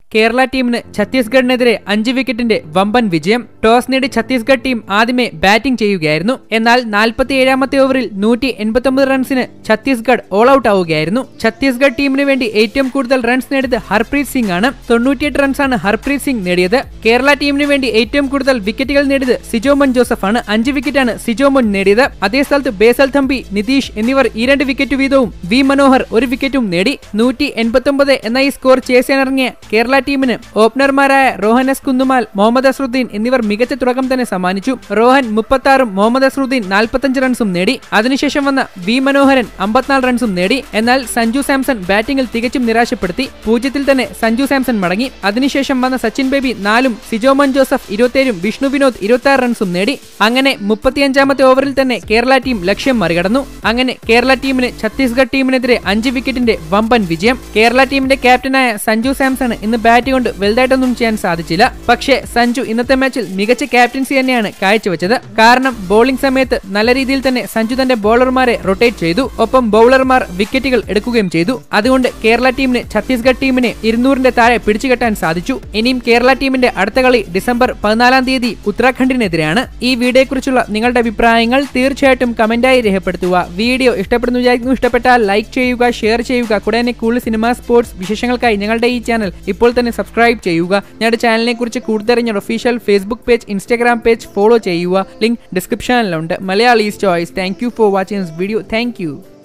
കേരള ടീമിന് ഛത്തീസ്ഗഡിനെതിരെ അഞ്ച് വിക്കറ്റിന്റെ വമ്പൻ വിജയം ടോസ് നേടി ഛത്തീസ്ഗഡ് ടീം ആദ്യമേ ബാറ്റിംഗ് ചെയ്യുകയായിരുന്നു എന്നാൽ നാൽപ്പത്തിയേഴാമത്തെ ഓവറിൽ നൂറ്റി എൺപത്തൊമ്പത് റൺസിന് ഛത്തീസ്ഗഡ് ഓൾ ഔട്ട് ആവുകയായിരുന്നു ഛത്തീസ്ഗഡ് ടീമിന് വേണ്ടി ഏറ്റവും കൂടുതൽ റൺസ് നേടിയത് ഹർപ്രീത് സിംഗ് ആണ് തൊണ്ണൂറ്റിയെട്ട് റൺസാണ് ഹർപ്രീത് സിംഗ് നേടിയത് കേരള ടീമിന് വേണ്ടി ഏറ്റവും കൂടുതൽ വിക്കറ്റുകൾ നേടിയത് സിജോമൻ ജോസഫ് ആണ് അഞ്ച് വിക്കറ്റാണ് സിജോമൻ നേടിയത് അതേ സ്ഥലത്ത് ബേസൽ തമ്പി നിതീഷ് എന്നിവർ ഈ രണ്ട് വിക്കറ്റ് വീതവും വി മനോഹർ ഒരു വിക്കറ്റും നേടി നൂറ്റി എൺപത്തൊമ്പത് എന്ന ഈ സ്കോർ ചേസിയാനിറങ്ങിയ കേരള ടീമിന് ഓപ്പണർമാരായ റോഹൻ എസ് കുന്നുമാൽ മുഹമ്മദ് അസ്രുദ്ദീൻ എന്നിവർ മികച്ച തുടക്കം തന്നെ സമ്മാനിച്ചു റോഹൻ മുപ്പത്തി ആറും മുഹമ്മദ് അസ്രുദ്ദീൻ നാൽപ്പത്തഞ്ച് റൺസും നേടി അതിനുശേഷം വന്ന വി മനോഹരൻ അമ്പത്തിനാല് റൺസും നേടി എന്നാൽ സഞ്ജു സാംസൺ ബാറ്റിംഗിൽ തികച്ചും നിരാശപ്പെടുത്തി പൂജ്യത്തിൽ തന്നെ സഞ്ജു സാംസൺ മടങ്ങി അതിനുശേഷം വന്ന സച്ചിൻ ബേബി നാലും സിജോമൻ ജോസഫ് ഇരുപത്തിയേഴും വിഷ്ണു വിനോദ് ഇരുപത്തി ആറ് റൺസും നേടി അങ്ങനെ മുപ്പത്തിയഞ്ചാമത്തെ ഓവറിൽ തന്നെ കേരള ടീം ലക്ഷ്യം മറികടന്നു അങ്ങനെ കേരള ടീമിന് ഛത്തീസ്ഗഡ് ടീമിനെതിരെ അഞ്ച് വിക്കറ്റിന്റെ വമ്പൻ വിജയം കേരള ടീമിന്റെ ക്യാപ്റ്റനായ സഞ്ജു സാംസണ് ഇന്ന് ബാറ്റ് കൊണ്ട് വലുതായിട്ടൊന്നും ചെയ്യാൻ സാധിച്ചില്ല പക്ഷേ സഞ്ജു ഇന്നത്തെ മാച്ചിൽ മികച്ച ക്യാപ്റ്റൻസി തന്നെയാണ് കാഴ്ചവെച്ചത് കാരണം ബോളിംഗ് സമയത്ത് നല്ല രീതിയിൽ തന്നെ സഞ്ജു തന്റെ ബോളർമാരെ റൊട്ടേറ്റ് ചെയ്തു ഒപ്പം ബൗളർമാർ വിക്കറ്റുകൾ എടുക്കുകയും ചെയ്തു അതുകൊണ്ട് കേരള ടീമിന് ഛത്തീസ്ഗഡ് ടീമിനെ ഇരുന്നൂറിന്റെ താഴെ പിടിച്ചുകെട്ടാൻ സാധിച്ചു ഇനിയും കേരള ടീമിന്റെ അടുത്ത കളി ഡിസംബർ പതിനാലാം തീയതി ഉത്തരാഖണ്ഡിനെതിരെയാണ് ഈ വീഡിയോയെക്കുറിച്ചുള്ള നിങ്ങളുടെ അഭിപ്രായങ്ങൾ തീർച്ചയായിട്ടും കമന്റായി രേഖപ്പെടുത്തുക വീഡിയോ ഇഷ്ടപ്പെടുന്നു വിചാരിക്കുന്നു ഇഷ്ടപ്പെട്ടാൽ ലൈക്ക് ചെയ്യുക ഷെയർ ചെയ്യുക കൂടാതെ കൂടുതൽ സിനിമ സ്പോർട്സ് വിശേഷങ്ങൾക്കായി ഞങ്ങളുടെ ഈ ചാനൽ ഇപ്പോൾ തന്നെ സബ്സ്ക്രൈബ് ചെയ്യുക ഞങ്ങളുടെ ചാനലിനെ കുറിച്ച് കൂടുതൽ ഞങ്ങളുടെ official Facebook page Instagram page follow ചെയ്യുക ലിങ്ക് ഡിസ്ക്രിപ്ഷനിലുണ്ട് Malayalees choice thank you for watching this video thank U